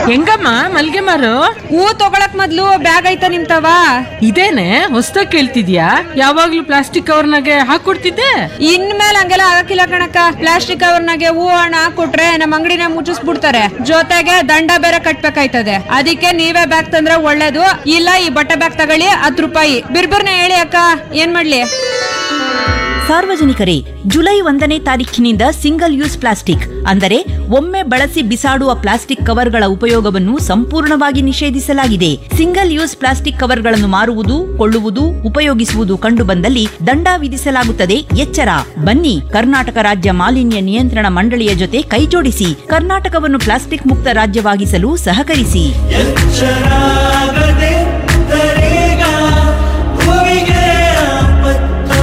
ಹೆಂಗಮ್ಮ ಮಲ್ಗೆ ಮಾರು ಹೂ ತಗೊಳಕ್ ಮೊದ್ಲು ಬ್ಯಾಗ್ ಐತ ನಿಮ್ತವ ಇದೇನೆ ಹೊಸ್ದಾಗ್ ಕೇಳ್ತಿದ್ಯಾ ಯಾವಾಗ್ಲೂ ಪ್ಲಾಸ್ಟಿಕ್ ಕವರ್ನಾಗೆ ಹಾಕೊಡ್ತಿದ್ದೆ ಇನ್ಮೇಲೆ ಹಂಗೆಲ್ಲ ಆಗಕ್ಕಿಲ್ಲ ಕಣಕ್ಕ ಪ್ಲಾಸ್ಟಿಕ್ ಕವರ್ನಾಗೆ ಹೂ ಹಣ ಕೊಟ್ರೆ ನಮ್ಮ ಅಂಗಡಿನ ಮುಚ್ಚಿಸ್ಬಿಡ್ತಾರೆ ಜೊತೆಗೆ ದಂಡ ಬೇರೆ ಕಟ್ಬೇಕಾಯ್ತದೆ ಅದಕ್ಕೆ ನೀವೇ ಬ್ಯಾಗ್ ತಂದ್ರೆ ಒಳ್ಳೇದು ಇಲ್ಲ ಈ ಬಟ್ಟೆ ಬ್ಯಾಗ್ ತಗೊಳ್ಳಿ ಹತ್ತು ರೂಪಾಯಿ ಬಿರ್ಬಿರ್ನ ಹೇಳಿ ಅಕ್ಕ ಏನ್ ಮಾಡ್ಲಿ ಸಾರ್ವಜನಿಕರೇ ಜುಲೈ ಒಂದನೇ ತಾರೀಖಿನಿಂದ ಸಿಂಗಲ್ ಯೂಸ್ ಪ್ಲಾಸ್ಟಿಕ್ ಅಂದರೆ ಒಮ್ಮೆ ಬಳಸಿ ಬಿಸಾಡುವ ಪ್ಲಾಸ್ಟಿಕ್ ಕವರ್ಗಳ ಉಪಯೋಗವನ್ನು ಸಂಪೂರ್ಣವಾಗಿ ನಿಷೇಧಿಸಲಾಗಿದೆ ಸಿಂಗಲ್ ಯೂಸ್ ಪ್ಲಾಸ್ಟಿಕ್ ಕವರ್ಗಳನ್ನು ಮಾರುವುದು ಕೊಳ್ಳುವುದು ಉಪಯೋಗಿಸುವುದು ಕಂಡುಬಂದಲ್ಲಿ ದಂಡ ವಿಧಿಸಲಾಗುತ್ತದೆ ಎಚ್ಚರ ಬನ್ನಿ ಕರ್ನಾಟಕ ರಾಜ್ಯ ಮಾಲಿನ್ಯ ನಿಯಂತ್ರಣ ಮಂಡಳಿಯ ಜೊತೆ ಕೈಜೋಡಿಸಿ ಕರ್ನಾಟಕವನ್ನು ಪ್ಲಾಸ್ಟಿಕ್ ಮುಕ್ತ ರಾಜ್ಯವಾಗಿಸಲು ಸಹಕರಿಸಿ ಎಚ್ಚರಾಗದೆ ತರೇಗ ಭೂಮಿಗೆ ಆಪತ್ತು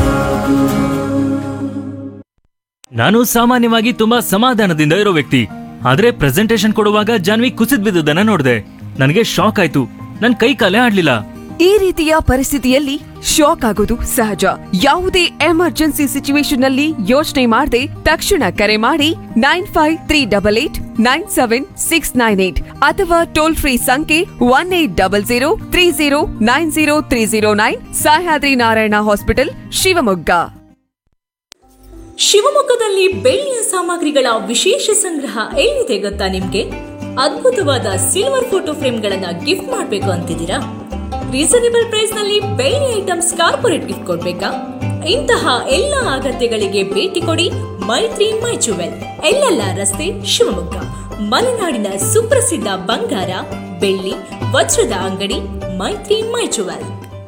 ನಾನು ಸಾಮಾನ್ಯವಾಗಿ ತುಂಬಾ ಸಮಾಧಾನದಿಂದ ಇರೋ ವ್ಯಕ್ತಿ ಆದ್ರೆ ಪ್ರೆಸೆಂಟೇಶನ್ ಕೊಡುವಾಗ ಜಾನ್ವಿ ಕುಸಿದ್ ಬಿದ್ದುದನ್ನ ನೋಡಿದೆ ನನಗೆ ಶಾಕ್ ಆಯ್ತು ನನ್ ಕೈ ಕಾಲೇ ಆಡ್ಲಿಲ್ಲ ಈ ರೀತಿಯ ಪರಿಸ್ಥಿತಿಯಲ್ಲಿ ಶಾಕ್ ಆಗೋದು ಸಹಜ ಯಾವುದೇ ಎಮರ್ಜೆನ್ಸಿ ಸಿಚುವೇಶನ್ ನಲ್ಲಿ ಯೋಚನೆ ಮಾಡದೆ ತಕ್ಷಣ ಕರೆ ಮಾಡಿ nine five three double eight nine seven six nine eight ಅಥವಾ ಟೋಲ್ ಫ್ರೀ ಸಂಖ್ಯೆ one eight double zero three zero nine zero three zero nine Sahyadri Narayana hospital Shivamogga ಶಿವಮೊಗ್ಗದಲ್ಲಿ ಬೆಳ್ಳಿಯ ಸಾಮಗ್ರಿಗಳ ವಿಶೇಷ ಸಂಗ್ರಹ ಎಲ್ಲಿದೆ ಗೊತ್ತಾ ನಿಮ್ಗೆ ಅದ್ಭುತವಾದ ಸಿಲ್ವರ್ ಫೋಟೋ ಫ್ರೇಮ್ಗಳನ್ನ ಗಿಫ್ಟ್ ಮಾಡ್ಬೇಕು ಅಂತಿದ್ದೀರಾ ರೀಸನೇಬಲ್ ಪ್ರೈಸ್ ನಲ್ಲಿ ಬೆಳ್ಳಿ ಐಟಮ್ಸ್ ಕಾರ್ಪೊರೇಟ್ ಗಿಫ್ಟ್ ಕೊಡ್ಬೇಕಾ ಇಂತಹ ಎಲ್ಲ ಅಗತ್ಯಗಳಿಗೆ ಭೇಟಿ ಕೊಡಿ ಮೈತ್ರಿ ಮೈ ಜುವೆಲ್ ಎಲ್ಲೆಲ್ಲ ರಸ್ತೆ ಶಿವಮೊಗ್ಗ ಮಲೆನಾಡಿನ ಸುಪ್ರಸಿದ್ಧ ಬಂಗಾರ ಬೆಳ್ಳಿ ವಜ್ರದ ಅಂಗಡಿ ಮೈತ್ರಿ ಮೈ ಜುವೆಲ್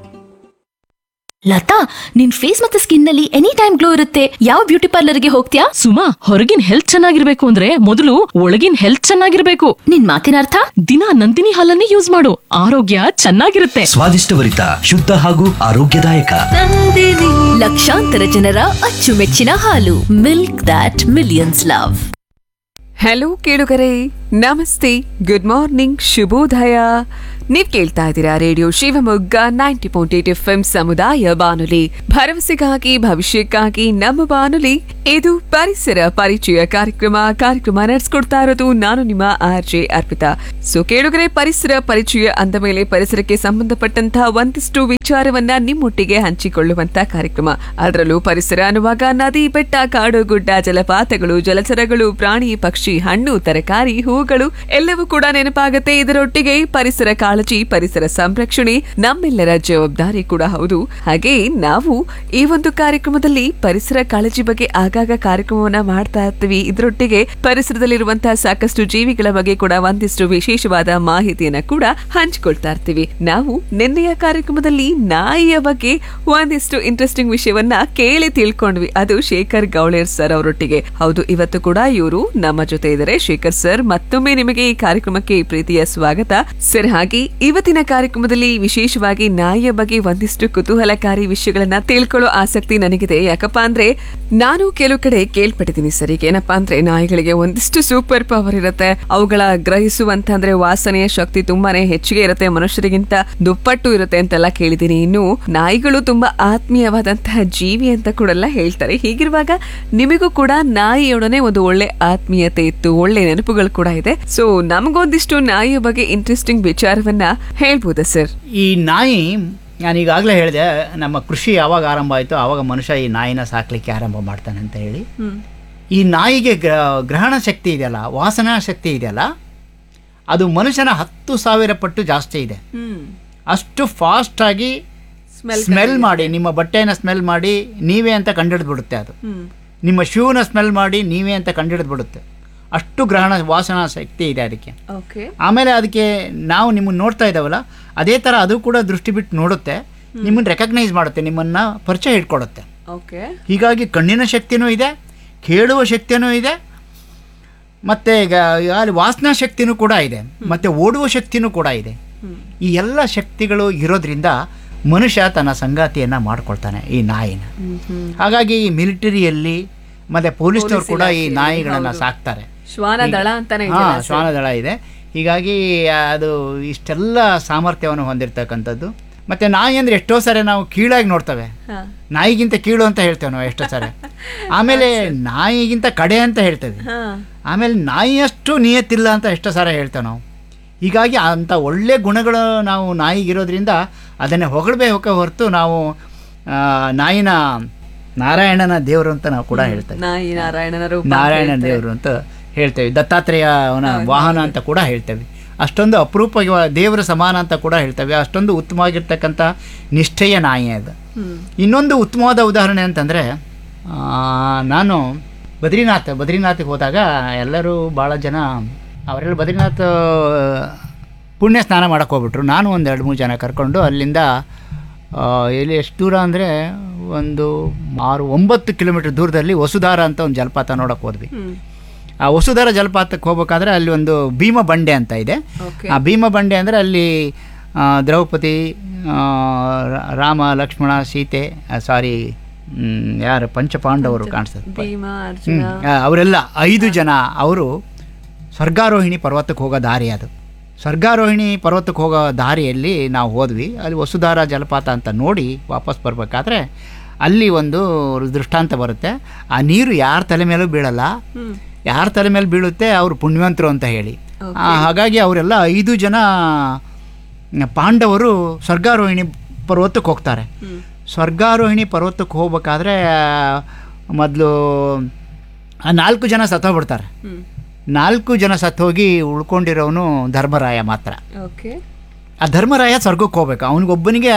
ಲತಾ ನಿನ್ ಫೇಸ್ ಮತ್ತೆ ಸ್ಕಿನ್ ನಲ್ಲಿ ಎನಿ ಟೈಮ್ ಗ್ಲೋ ಇರುತ್ತೆ ಯಾವ ಬ್ಯೂಟಿ ಪಾರ್ಲರ್ಗೆ ಹೋಗ್ತೀಯಾ ಸುಮಾ ಹೊರಗಿನ ಹೆಲ್ತ್ ಚೆನ್ನಾಗಿರ್ಬೇಕು ಅಂದ್ರೆ ಮೊದಲು ಒಳಗಿನ ಹೆಲ್ತ್ ಚೆನ್ನಾಗಿರ್ಬೇಕು ನಿನ್ ಮಾತಿನ ಅರ್ಥ ದಿನ ನಂದಿನಿ ಹಾಲನ್ನೇ ಯೂಸ್ ಮಾಡು ಆರೋಗ್ಯ ಚೆನ್ನಾಗಿರುತ್ತೆ ಸ್ವಾದಿಷ್ಟಭರಿತ ಶುದ್ಧ ಹಾಗೂ ಆರೋಗ್ಯದಾಯಕ ಲಕ್ಷಾಂತರ ಜನರ ಅಚ್ಚುಮೆಚ್ಚಿನ ಹಾಲು milk that millions love hello ಕೇಳುಗರೆ ನಮಸ್ತೆ ಗುಡ್ ಮಾರ್ನಿಂಗ್ ಶುಭೋದಯ ನೀವ್ ಕೇಳ್ತಾ ಇದ್ದೀರಾ radio Shivamogga ninety point eight F M ಸಮುದಾಯ ಬಾನುಲಿ ಭರವಸೆಗಾಗಿ ಭವಿಷ್ಯಕ್ಕಾಗಿ ನಮ್ಮ ಬಾನುಲಿ ಇದು ಪರಿಸರ ಪರಿಚಯ ಕಾರ್ಯಕ್ರಮ ಕಾರ್ಯಕ್ರಮ ನಡೆಸ್ಕೊಡ್ತಾ ಇರೋದು ನಾನು ನಿಮ್ಮ ಆರ್ ಜೆ ಅರ್ಪಿತಾ ಸೊ ಕೇಳುಗರೆ ಪರಿಸರ ಪರಿಚಯ ಅಂದ ಮೇಲೆ ಪರಿಸರಕ್ಕೆ ಸಂಬಂಧಪಟ್ಟಂತಹ ಒಂದಿಷ್ಟು ವಿಚಾರವನ್ನ ನಿಮ್ಮೊಟ್ಟಿಗೆ ಹಂಚಿಕೊಳ್ಳುವಂತ ಕಾರ್ಯಕ್ರಮ ಅದರಲ್ಲೂ ಪರಿಸರ ಅನ್ನುವಾಗ ನದಿ ಬೆಟ್ಟ ಕಾಡು ಗುಡ್ಡ ಜಲಪಾತಗಳು ಜಲಚರಗಳು ಪ್ರಾಣಿ ಪಕ್ಷಿ ಹಣ್ಣು ತರಕಾರಿ ಹೂಗಳು ಎಲ್ಲವೂ ಕೂಡ ನೆನಪಾಗತ್ತೆ ಇದರೊಟ್ಟಿಗೆ ಪರಿಸರ ಕಾಳಜಿ ಪರಿಸರ ಸಂರಕ್ಷಣೆ ನಮ್ಮೆಲ್ಲರ ಜವಾಬ್ದಾರಿ ಕೂಡ ಹೌದು ಹಾಗೆ ನಾವು ಈ ಒಂದು ಕಾರ್ಯಕ್ರಮದಲ್ಲಿ ಪರಿಸರ ಕಾಳಜಿ ಬಗ್ಗೆ ಆಗಾಗ ಕಾರ್ಯಕ್ರಮವನ್ನ ಮಾಡ್ತಾ ಇರ್ತೀವಿ ಇದರೊಟ್ಟಿಗೆ ಪರಿಸರದಲ್ಲಿರುವಂತಹ ಸಾಕಷ್ಟು ಜೀವಿಗಳ ಬಗ್ಗೆ ಕೂಡ ಒಂದಿಷ್ಟು ವಿಶೇಷವಾದ ಮಾಹಿತಿಯನ್ನ ಕೂಡ ಹಂಚಿಕೊಳ್ತಾ ಇರ್ತೀವಿ ನಾವು ನಿನ್ನೆಯ ಕಾರ್ಯಕ್ರಮದಲ್ಲಿ ನಾಯಿಯ ಬಗ್ಗೆ ಒಂದಿಷ್ಟು ಇಂಟ್ರೆಸ್ಟಿಂಗ್ ವಿಷಯವನ್ನ ಕೇಳಿ ತಿಳ್ಕೊಂಡ್ವಿ ಅದು ಶೇಖರ್ ಗೌಳೇರ್ ಸರ್ ಅವರೊಟ್ಟಿಗೆ ಹೌದು ಇವತ್ತು ಕೂಡ ಇವರು ನಮ್ಮ ಜೊತೆ ಇದ್ದಾರೆ ಶೇಖರ್ ಸರ್ ಮತ್ತೊಮ್ಮೆ ನಿಮಗೆ ಈ ಕಾರ್ಯಕ್ರಮಕ್ಕೆ ಪ್ರೀತಿಯ ಸ್ವಾಗತ ಸರ್ ಹಾಗೆ ಇವತ್ತಿನ ಕಾರ್ಯಕ್ರಮದಲ್ಲಿ ವಿಶೇಷವಾಗಿ ನಾಯಿಯ ಬಗ್ಗೆ ಒಂದಿಷ್ಟು ಕುತೂಹಲಕಾರಿ ವಿಷಯಗಳನ್ನ ತಿಳ್ಕೊಳ್ಳೋ ಆಸಕ್ತಿ ನನಗಿದೆ ಯಾಕಪ್ಪ ಅಂದ್ರೆ ನಾನು ಕೆಲವು ಕಡೆ ಕೇಳ್ಪಟ್ಟಿದ್ದೀನಿ ಸರ್ ಈಗ ಏನಪ್ಪಾ ಅಂದ್ರೆ ನಾಯಿಗಳಿಗೆ ಒಂದಿಷ್ಟು ಸೂಪರ್ ಪವರ್ ಇರುತ್ತೆ ಅವುಗಳ ಗ್ರಹಿಸುವಂತ ಅಂದ್ರೆ ವಾಸನೆಯ ಶಕ್ತಿ ತುಂಬಾನೇ ಹೆಚ್ಚಿಗೆ ಇರುತ್ತೆ ಮನುಷ್ಯರಿಗಿಂತ ದುಪ್ಪಟ್ಟು ಇರುತ್ತೆ ಅಂತೆಲ್ಲ ಕೇಳಿದೀನಿ ಇನ್ನು ನಾಯಿಗಳು ತುಂಬಾ ಆತ್ಮೀಯವಾದಂತಹ ಜೀವಿ ಅಂತ ಕೂಡ ಎಲ್ಲ ಹೇಳ್ತಾರೆ ಹೀಗಿರುವಾಗ ನಿಮಗೂ ಕೂಡ ನಾಯಿಯೊಡನೆ ಒಂದು ಒಳ್ಳೆ ಆತ್ಮೀಯತೆ ಇತ್ತು ಒಳ್ಳೆ ನೆನಪುಗಳು ಕೂಡ ಇದೆ ಸೊ ನಮಗೊಂದಿಷ್ಟು ನಾಯಿಯ ಬಗ್ಗೆ ಇಂಟ್ರೆಸ್ಟಿಂಗ್ ವಿಚಾರವನ್ನ ಹೇಳ್ಬೋದಾ ಸರ್ ಈ ನಾಯಿ ನಾನು ಈಗಾಗಲೇ ಹೇಳಿದೆ ನಮ್ಮ ಕೃಷಿ ಯಾವಾಗ ಆರಂಭ ಆಯಿತು ಆವಾಗ ಮನುಷ್ಯ ಈ ನಾಯಿನ ಸಾಕಲಿಕ್ಕೆ ಆರಂಭ ಮಾಡ್ತಾನೆ ಅಂತ ಹೇಳಿ ಈ ನಾಯಿಗೆ ಗ್ರ ಗ್ರಹಣ ಶಕ್ತಿ ಇದೆಯಲ್ಲ ವಾಸನಾ ಶಕ್ತಿ ಇದೆಯಲ್ಲ ಅದು ಮನುಷ್ಯನ ಹತ್ತು ಸಾವಿರ ಪಟ್ಟು ಜಾಸ್ತಿ ಇದೆ ಅಷ್ಟು ಫಾಸ್ಟಾಗಿ ಸ್ಮೆಲ್ ಮಾಡಿ ನಿಮ್ಮ ಬಟ್ಟೆನ ಸ್ಮೆಲ್ ಮಾಡಿ ನೀವೇ ಅಂತ ಕಂಡಿಡ್ದ್ಬಿಡುತ್ತೆ ಅದು ನಿಮ್ಮ ಶೂನ ಸ್ಮೆಲ್ ಮಾಡಿ ನೀವೇ ಅಂತ ಕಂಡಿಡ್ದ್ಬಿಡುತ್ತೆ ಅಷ್ಟು ಗ್ರಹಣ ವಾಸನಾ ಶಕ್ತಿ ಇದೆ ಅದಕ್ಕೆ ಓಕೆ ಆಮೇಲೆ ಅದಕ್ಕೆ ನಾವು ನಿಮ್ಮನ್ನು ನೋಡ್ತಾ ಇದ್ದಾವಲ್ಲ ಅದೇ ಥರ ಅದು ಕೂಡ ದೃಷ್ಟಿ ಬಿಟ್ಟು ನೋಡುತ್ತೆ ನಿಮ್ಮನ್ನು ರೆಕಗ್ನೈಸ್ ಮಾಡುತ್ತೆ ನಿಮ್ಮನ್ನು ಪರಿಚಯ ಇಟ್ಕೊಡುತ್ತೆ ಓಕೆ ಹೀಗಾಗಿ ಕಣ್ಣಿನ ಶಕ್ತಿನೂ ಇದೆ ಕೇಳುವ ಶಕ್ತಿನೂ ಇದೆ ಮತ್ತು ಈಗ ಅಲ್ಲಿ ವಾಸನಾ ಶಕ್ತಿನೂ ಕೂಡ ಇದೆ ಮತ್ತು ಓಡುವ ಶಕ್ತಿನೂ ಕೂಡ ಇದೆ ಈ ಎಲ್ಲ ಶಕ್ತಿಗಳು ಇರೋದ್ರಿಂದ ಮನುಷ್ಯ ತನ್ನ ಸಂಗಾತಿಯನ್ನು ಮಾಡ್ಕೊಳ್ತಾನೆ ಈ ನಾಯಿನ ಹಾಗಾಗಿ ಈ ಮಿಲಿಟರಿಯಲ್ಲಿ ಮತ್ತು ಪೊಲೀಸ್ನವ್ರು ಕೂಡ ಈ ನಾಯಿಗಳನ್ನು ಸಾಕ್ತಾರೆ ಶ್ವಾನ ದಳ ಅಂತಾನೆ ಹಾ ಇದೆಯಲ್ಲ ಸರ್? ಶ್ವಾನದಳ ಇದೆ ಹೀಗಾಗಿ ಅದು ಇಷ್ಟೆಲ್ಲ ಸಾಮರ್ಥ್ಯವನ್ನು ಹೊಂದಿರತಕ್ಕಂಥದ್ದು ಮತ್ತು ನಾಯಿ ಅಂದರೆ ಎಷ್ಟೋ ಸಾರಿ ನಾವು ಕೀಳಾಗಿ ನೋಡ್ತವೆ ಹಾ. ನಾಯಿಗಿಂತ ಕೀಳು ಅಂತ ಹೇಳ್ತೇವೆ ನಾವು ಎಷ್ಟೋ ಸಾರಿ ಆಮೇಲೆ ನಾಯಿಗಿಂತ ಕಡೆ ಅಂತ ಹೇಳ್ತೇವೆ ಹಾ. ಆಮೇಲೆ ನಾಯಿಯಷ್ಟು ನಿಯತ್ತಿಲ್ಲ ಅಂತ ಎಷ್ಟೋ ಸಾರಿ ಹೇಳ್ತೇವೆ ನಾವು ಹೀಗಾಗಿ ಅಂಥ ಒಳ್ಳೆ ಗುಣಗಳು ನಾವು ನಾಯಿಗಿರೋದ್ರಿಂದ ಅದನ್ನೇ ಹೊಗಳಬೇಕು ಹೊರತು ನಾವು ಆ, ನಾಯಿನ ನಾರಾಯಣನ ದೇವರು ಅಂತ ನಾವು ಕೂಡ ಹೇಳ್ತೇವೆ ನಾಯಿ ನಾರಾಯಣನ ರೂಪ ಅಂತ ನಾರಾಯಣ ಹೇಳ್ತಾರೆ. ದೇವರು ಅಂತ ಹೇಳ್ತೇವೆ ದತ್ತಾತ್ರೇಯ ಅವನ ವಾಹನ ಅಂತ ಕೂಡ ಹೇಳ್ತೇವೆ ಅಷ್ಟೊಂದು ಅಪರೂಪ ದೇವರ ಸಮಾನ ಅಂತ ಕೂಡ ಹೇಳ್ತೇವೆ ಅಷ್ಟೊಂದು ಉತ್ತಮವಾಗಿರ್ತಕ್ಕಂಥ ನಿಷ್ಠೆಯ ನಾಯಿ ಅದು ಹ್ಮ್. ಇನ್ನೊಂದು ಉತ್ತಮವಾದ ಉದಾಹರಣೆ ಅಂತಂದರೆ ನಾನು ಬದ್ರಿನಾಥ್ ಬದ್ರಿನಾಥ್ಗೆ ಹೋದಾಗ ಎಲ್ಲರೂ ಭಾಳ ಜನ ಅವರೆಲ್ಲ ಬದ್ರಿನಾಥ್ ಪುಣ್ಯ ಸ್ನಾನ ಮಾಡಕ್ಕೆ ಹೋಗ್ಬಿಟ್ರು ನಾನು ಒಂದು ಎರಡು ಮೂರು ಜನ ಕರ್ಕೊಂಡು ಅಲ್ಲಿಂದ ಆ, ಎಲ್ಲಿ ಎಷ್ಟು ದೂರ ಅಂದರೆ ಒಂದು ಆರು ಒಂಬತ್ತು ಕಿಲೋಮೀಟರ್ ದೂರದಲ್ಲಿ ವಸುಧಾರ ಅಂತ ಒಂದು ಜಲಪಾತ ನೋಡಕ್ಕೆ ಹೋದ್ವಿ ಹ್ಮ್. ಆ ವಸುಧಾರ ಜಲಪಾತಕ್ಕೆ ಹೋಗ್ಬೇಕಾದ್ರೆ ಅಲ್ಲಿ ಒಂದು ಭೀಮ ಬಂಡೆ ಅಂತ ಇದೆ Okay. ಆ ಭೀಮ ಬಂಡೆ ಅಂದರೆ ಅಲ್ಲಿ ಆ, ದ್ರೌಪದಿ ಆ, ರ- ರಾಮ ಲಕ್ಷ್ಮಣ ಸೀತೆ ಸಾರಿ ಯಾರು ಪಂಚಪಾಂಡವರು ಕಾಣಿಸ್ತದೆ ಭೀಮ ಹ್ಮ್. ಅರ್ಜುನ ಆ, ಅವರೆಲ್ಲ ಐದು ಜನ ಅವರು ಸ್ವರ್ಗಾರೋಹಿಣಿ ಪರ್ವತಕ್ಕೆ ಹೋಗೋ ದಾರಿ ಅದು ಸ್ವರ್ಗಾರೋಹಿಣಿ ಪರ್ವತಕ್ಕೆ ಹೋಗೋ ದಾರಿಯಲ್ಲಿ ನಾವು ಹೋದ್ವಿ ಅಲ್ಲಿ ವಸುಧಾರ ಜಲಪಾತ ಅಂತ ನೋಡಿ ವಾಪಸ್ ಬರಬೇಕಾದ್ರೆ ಅಲ್ಲಿ ಒಂದು ದೃಷ್ಟಾಂತ ಬರುತ್ತೆ ಆ ನೀರು ಯಾರ ತಲೆ ಮೇಲೂ ಬೀಳಲ್ಲ ಹ್ಮ್. ಯಾರ ತಲೆ ಮೇಲೆ ಬೀಳುತ್ತೆ ಅವರು ಪುಣ್ಯವಂತರು ಅಂತ ಹೇಳಿ ಆ, ಹಾಗಾಗಿ ಅವರೆಲ್ಲ ಐದು ಜನ ಪಾಂಡವರು ಸ್ವರ್ಗಾರೋಹಿಣಿ ಪರ್ವತಕ್ಕೆ ಹೋಗ್ತಾರೆ ಸ್ವರ್ಗಾರೋಹಿಣಿ ಪರ್ವತಕ್ಕೆ ಹೋಗ್ಬೇಕಾದ್ರೆ ಮೊದಲು ಆ ನಾಲ್ಕು ಜನ ಸತ್ತೋಗ್ಬಿಡ್ತಾರೆ ಹ್ಮ್. ನಾಲ್ಕು ಜನ ಸತ್ತೋಗಿ ಉಳ್ಕೊಂಡಿರೋನು ಧರ್ಮರಾಯ ಮಾತ್ರ ಓಕೆ ಆ ಧರ್ಮರಾಯ ಸ್ವರ್ಗಕ್ಕೆ ಹೋಗ್ಬೇಕು ಅವನಿಗೊಬ್ಬನಿಗೆ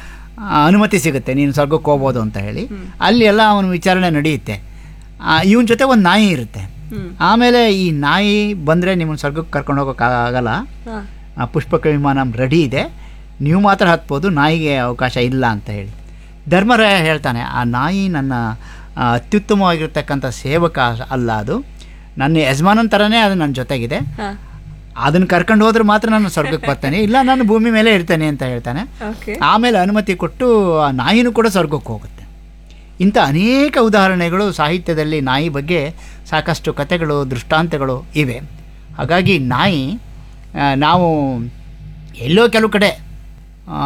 ಅನುಮತಿ ಸಿಗುತ್ತೆ ನೀನು ಸ್ವರ್ಗಕ್ಕೆ ಹೋಗ್ಬೋದು ಅಂತ ಹೇಳಿ ಅಲ್ಲಿ ಎಲ್ಲ ಅವನ ವಿಚಾರಣೆ ನಡೆಯುತ್ತೆ ಇವನ ಜೊತೆ ಒಂದು ನಾಯಿ ಇರುತ್ತೆ ಹ್ಮ್. ಆಮೇಲೆ ಈ ನಾಯಿ ಬಂದರೆ ನಿಮ್ಮನ್ನು ಸ್ವರ್ಗಕ್ಕೆ ಕರ್ಕೊಂಡು ಹೋಗೋಕ್ಕಾಗಲ್ಲ ಹಾ. ಆ ಪುಷ್ಪಕ ವಿಮಾನ ರೆಡಿ ಇದೆ ನೀವು ಮಾತ್ರ ಹತ್ಬೋದು ನಾಯಿಗೆ ಅವಕಾಶ ಇಲ್ಲ ಅಂತ ಹೇಳಿ ಧರ್ಮರಾಯ ಹೇಳ್ತಾನೆ ಆ ನಾಯಿ ನನ್ನ ಆ, ಅತ್ಯುತ್ತಮವಾಗಿರ್ತಕ್ಕಂಥ ಸೇವಕ ಅಲ್ಲ ಅದು ನನ್ನ ಯಜಮಾನನ ಥರನೇ ಅದು ನನ್ನ ಜೊತೆಗಿದೆ ಹಾ. ಅದನ್ನು ಕರ್ಕೊಂಡು ಹೋದ್ರೆ ಮಾತ್ರ ನಾನು ಸ್ವರ್ಗಕ್ಕೆ ಬರ್ತಾನೆ ಇಲ್ಲ ನಾನು ಭೂಮಿ ಮೇಲೆ ಇರ್ತೇನೆ ಅಂತ ಹೇಳ್ತಾನೆ ಓಕೆ ಆಮೇಲೆ ಅನುಮತಿ ಕೊಟ್ಟು ಆ ನಾಯಿನೂ ಕೂಡ ಸ್ವರ್ಗಕ್ಕೆ ಹೋಗುತ್ತೆ ಇಂಥ ಅನೇಕ ಉದಾಹರಣೆಗಳು ಸಾಹಿತ್ಯದಲ್ಲಿ ನಾಯಿ ಬಗ್ಗೆ ಸಾಕಷ್ಟು ಕಥೆಗಳು ದೃಷ್ಟಾಂತಗಳು ಇವೆ ಹಾಗಾಗಿ ನಾಯಿ ಆ, ನಾವು ಎಲ್ಲೋ ಕೆಲವು ಕಡೆ ಆ,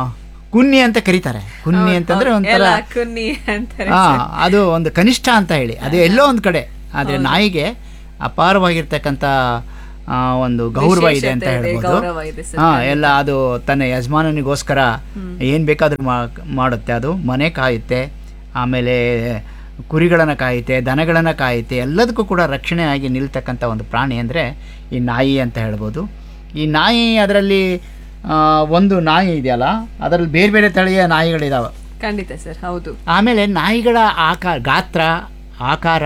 ಕುನ್ನಿ ಅಂತ ಕರೀತಾರೆ ಕುನ್ನಿ ಅಂತಂದರೆ ಒಂಥರ ಎಲ್ಲ ಕುನ್ನಿ ಅಂತಾರೆ ಹಾ ಅದು ಒಂದು ಕನಿಷ್ಠ ಅಂತ ಹೇಳಿ ಅದು ಎಲ್ಲೋ ಒಂದು ಕಡೆ ಆದರೆ ನಾಯಿಗೆ ಅಪಾರವಾಗಿರ್ತಕ್ಕಂಥ ಆ, ಒಂದು ಗೌರವ ಇದೆ ಅಂತ ವಿಶೇಷತೆ ಇದೆ, ಹೇಳ್ಬೋದು ಗೌರವ ಇದೆ ಸರ್, ಹಾ ಎಲ್ಲ ಅದು ತನ್ನ ಯಜಮಾನನಿಗೋಸ್ಕರ ಏನು ಬೇಕಾದರೂ ಮಾ- ಮಾಡುತ್ತೆ ಅದು ಮನೆ ಕಾಯುತ್ತೆ ಆಮೇಲೆ ಕುರಿಗಳನ್ನು ಕಾಯುತ್ತೆ ದನಗಳನ್ನು ಕಾಯುತ್ತೆ ಎಲ್ಲದಕ್ಕೂ ಕೂಡ ರಕ್ಷಣೆ ಆಗಿ ನಿಲ್ತಕ್ಕಂಥ ಒಂದು ಪ್ರಾಣಿ ಅಂದರೆ ಈ ನಾಯಿ ಅಂತ ಹೇಳ್ಬೋದು ಈ ನಾಯಿ ಅದರಲ್ಲಿ ಆ, ಒಂದು ನಾಯಿ ಇದೆಯಲ್ಲ ಅದರಲ್ಲಿ ಬೇರೆ ಬೇರೆ ತಳಿಯ ನಾಯಿಗಳಿದಾವೆ ಖಂಡಿತ ಸರ್ ಹೌದು ಆಮೇಲೆ ನಾಯಿಗಳ ಆಕಾರ ಗಾತ್ರ ಆಕಾರ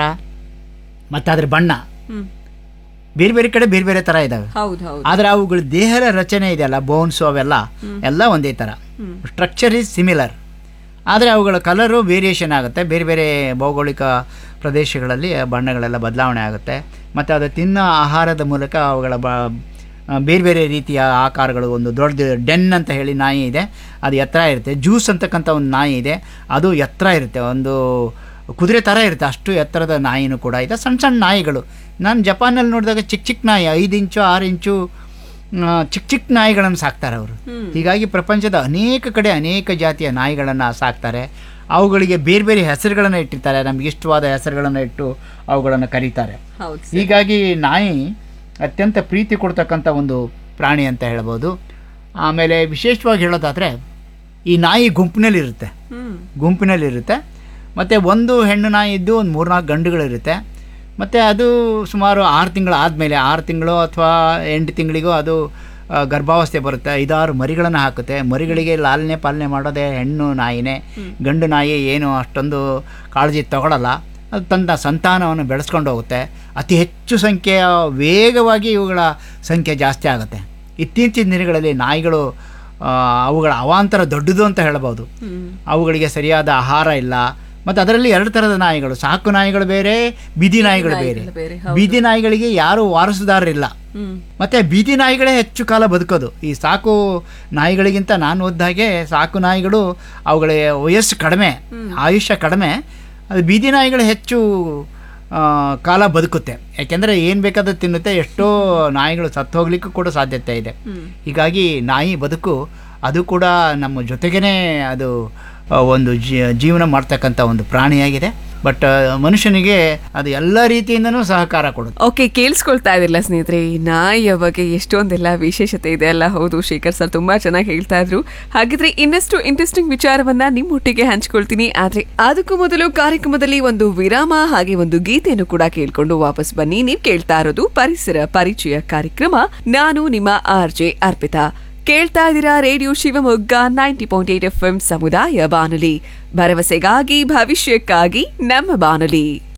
ಮತ್ತು ಅದ್ರ ಬಣ್ಣ ಹ್ಮ್ ಬೇರೆ ಬೇರೆ ಕಡೆ ಬೇರೆ ಬೇರೆ ಥರ ಇದ್ದಾವೆ ಹೌದು ಹೌದು ಆದರೆ ಅವುಗಳ ದೇಹದ ರಚನೆ ಇದೆಯಲ್ಲ ಬೋನ್ಸು ಅವೆಲ್ಲ ಎಲ್ಲ ಒಂದೇ ಥರ ಸ್ಟ್ರಕ್ಚರ್ ಈಸ್ ಸಿಮಿಲರ್ ಆದರೆ ಅವುಗಳ ಕಲರು ವೇರಿಯೇಷನ್ ಆಗುತ್ತೆ ಬೇರೆ ಬೇರೆ ಭೌಗೋಳಿಕ ಪ್ರದೇಶಗಳಲ್ಲಿ ಆ ಬಣ್ಣಗಳೆಲ್ಲ ಬದಲಾವಣೆ ಆಗುತ್ತೆ ಮತ್ತು ಅದು ತಿನ್ನೋ ಆಹಾರದ ಮೂಲಕ ಅವುಗಳ ಬ ಆ, ಬೇರೆ ಬೇರೆ ರೀತಿಯ ಆಕಾರಗಳು ಒಂದು ದೊಡ್ಡ ಡೆನ್ ಅಂತ ಹೇಳಿ ನಾಯಿ ಇದೆ ಅದು ಎತ್ತರ ಇರುತ್ತೆ ಜ್ಯೂಸ್ ಅಂತಕ್ಕಂಥ ಒಂದು ನಾಯಿ ಇದೆ ಅದು ಎತ್ತರ ಇರುತ್ತೆ ಒಂದು ಕುದುರೆ ಥರ ಇರುತ್ತೆ ಅಷ್ಟು ಎತ್ತರದ ನಾಯಿನೂ ಕೂಡ ಇದೆ ಸಣ್ಣ ಸಣ್ಣ ನಾಯಿಗಳು ನಾನು ಜಪಾನಲ್ಲಿ ನೋಡಿದಾಗ ಚಿಕ್ಕ ಚಿಕ್ಕ ನಾಯಿ ಐದು ಇಂಚು ಆರು ಇಂಚು ಆ, ಚಿಕ್ಕ ಚಿಕ್ಕ ನಾಯಿಗಳನ್ನು ಸಾಕ್ತಾರೆ ಅವರು ಹೀಗಾಗಿ ಪ್ರಪಂಚದ ಅನೇಕ ಕಡೆ ಅನೇಕ ಜಾತಿಯ ನಾಯಿಗಳನ್ನು ಸಾಕ್ತಾರೆ ಅವುಗಳಿಗೆ ಬೇರೆ ಬೇರೆ ಹೆಸರುಗಳನ್ನು ಇಟ್ಟಿರ್ತಾರೆ ನಮ್ಗೆ ಇಷ್ಟವಾದ ಹೆಸರುಗಳನ್ನು ಇಟ್ಟು ಅವುಗಳನ್ನು ಕರೀತಾರೆ ಹೌದು ಹೀಗಾಗಿ ನಾಯಿ ಅತ್ಯಂತ ಪ್ರೀತಿ ಕೊಡ್ತಕ್ಕಂಥ ಒಂದು ಪ್ರಾಣಿ ಅಂತ ಹೇಳ್ಬೋದು ಆಮೇಲೆ ವಿಶೇಷವಾಗಿ ಹೇಳೋದಾದರೆ ಈ ನಾಯಿ ಗುಂಪಿನಲ್ಲಿರುತ್ತೆ ಹ್ಮ್ ಗುಂಪಿನಲ್ಲಿರುತ್ತೆ ಮತ್ತು ಒಂದು ಹೆಣ್ಣು ನಾಯಿ ಇದ್ದು ಒಂದು ಮೂರ್ನಾಲ್ಕು ಗಂಡುಗಳಿರುತ್ತೆ ಮತ್ತು ಅದು ಸುಮಾರು ಆರು ತಿಂಗಳು ಆದಮೇಲೆ ಆರು ತಿಂಗಳು ಅಥವಾ ಎಂಟು ತಿಂಗಳಿಗೂ ಅದು ಆ, ಗರ್ಭಾವಸ್ಥೆ ಬರುತ್ತೆ ಐದಾರು ಮರಿಗಳನ್ನು ಹಾಕುತ್ತೆ ಮರಿಗಳಿಗೆ ಲಾಲನೆ ಪಾಲನೆ ಮಾಡೋದೇ ಹೆಣ್ಣು ನಾಯಿನೇ ಗಂಡು ನಾಯಿ ಏನು ಅಷ್ಟೊಂದು ಕಾಳಜಿ ತಗೊಳ್ಳಲ್ಲ ಅದು ತನ್ನ ಸಂತಾನವನ್ನು ಬೆಳೆಸ್ಕೊಂಡು ಹೋಗುತ್ತೆ ಅತಿ ಹೆಚ್ಚು ಸಂಖ್ಯೆಯ ವೇಗವಾಗಿ ಇವುಗಳ ಸಂಖ್ಯೆ ಜಾಸ್ತಿ ಆಗುತ್ತೆ ಇತ್ತೀಚಿನ ದಿನಗಳಲ್ಲಿ ನಾಯಿಗಳು ಆ, ಅವುಗಳ ಅವಾಂತರ ದೊಡ್ಡದು ಅಂತ ಹೇಳ್ಬೋದು ಅವುಗಳಿಗೆ ಸರಿಯಾದ ಆಹಾರ ಇಲ್ಲ ಮತ್ತು ಅದರಲ್ಲಿ ಎರಡು ಥರದ ನಾಯಿಗಳು ಸಾಕು ನಾಯಿಗಳು ಬೇರೆ ಬೀದಿ ನಾಯಿಗಳು ಬೇರೆ ಬೇರೆ, ಬೀದಿ ನಾಯಿಗಳಿಗೆ ಯಾರು ವಾರಸುದಾರರಿಲ್ಲ ಹ್ಮ್ ಮತ್ತು ಬೀದಿ ನಾಯಿಗಳೇ ಹೆಚ್ಚು ಕಾಲ ಬದುಕೋದು ಈ ಸಾಕು ನಾಯಿಗಳಿಗಿಂತ ನಾನು ಓದಿದ ಹಾಗೆ ಸಾಕು ನಾಯಿಗಳು ಅವುಗಳ ವಯಸ್ಸು ಕಡಿಮೆ ಆಯುಷ್ಯ ಕಡಿಮೆ ಅದು ಬೀದಿ ನಾಯಿಗಳು ಹೆಚ್ಚು ಆ, ಕಾಲ ಬದುಕುತ್ತೆ ಯಾಕೆಂದರೆ ಏನು ಬೇಕಾದ್ರೂ ತಿನ್ನುತ್ತೆ ಎಷ್ಟೋ ನಾಯಿಗಳು ಸತ್ತು ಹೋಗ್ಲಿಕ್ಕೂ ಕೂಡ ಸಾಧ್ಯತೆ ಇದೆ ಹೀಗಾಗಿ ನಾಯಿ ಬದುಕು ಅದು ಕೂಡ ನಮ್ಮ ಜೊತೆಗೇ ಅದು ಆ, ಒಂದು ಜೀ- ಜೀವನ ಮಾಡ್ತಕ್ಕಂಥ ಒಂದು ಪ್ರಾಣಿಯಾಗಿದೆ ಬಟ್ ಮನುಷ್ಯನಿಗೆ ಅದು ಎಲ್ಲ ರೀತಿಯಿಂದನೂ ಸಹಕಾರ ಕೊಡುತ್ತೆ ಓಕೆ ಕೇಳಿಸ್ಕೊಳ್ತಾ ಇದಿಲ್ಲ ಸ್ನೇಹಿತರೆ ಈ ನಾಯಿಯ ಬಗ್ಗೆ ಎಷ್ಟೊಂದೆಲ್ಲ ವಿಶೇಷತೆ ಇದೆ ಅಲ್ಲ ಹೌದು ಶೇಖರ್ ಸರ್ ತುಂಬಾ ಚೆನ್ನಾಗಿ ಹೇಳ್ತಾ ಇದ್ರು ಹಾಗಿದ್ರೆ ಇನ್ನಷ್ಟು ಇಂಟ್ರೆಸ್ಟಿಂಗ್ ವಿಚಾರವನ್ನ ನಿಮ್ಮೊಟ್ಟಿಗೆ ಹಂಚ್ಕೊಳ್ತೀನಿ ಆದ್ರೆ ಅದಕ್ಕೂ ಮೊದಲು ಕಾರ್ಯಕ್ರಮದಲ್ಲಿ ಒಂದು ವಿರಾಮ ಹಾಗೆ ಒಂದು ಗೀತೆಯನ್ನು ಕೂಡ ಕೇಳ್ಕೊಂಡು ವಾಪಸ್ ಬನ್ನಿ ನೀವು ಕೇಳ್ತಾ ಇರೋದು ಪರಿಸರ ಪರಿಚಯ ಕಾರ್ಯಕ್ರಮ ನಾನು ನಿಮ್ಮ ಆರ್ ಜೆ ಅರ್ಪಿತಾ ಕೇಳ್ತಾ ಇದ್ದೀರಾ radio Shivamogga ninety point eight F M ಸಮುದಾಯ ಬಾನುಲಿ ಭರವಸೆಗಾಗಿ ಭವಿಷ್ಯಕ್ಕಾಗಿ ನಮ್ಮ ಬಾನುಲಿ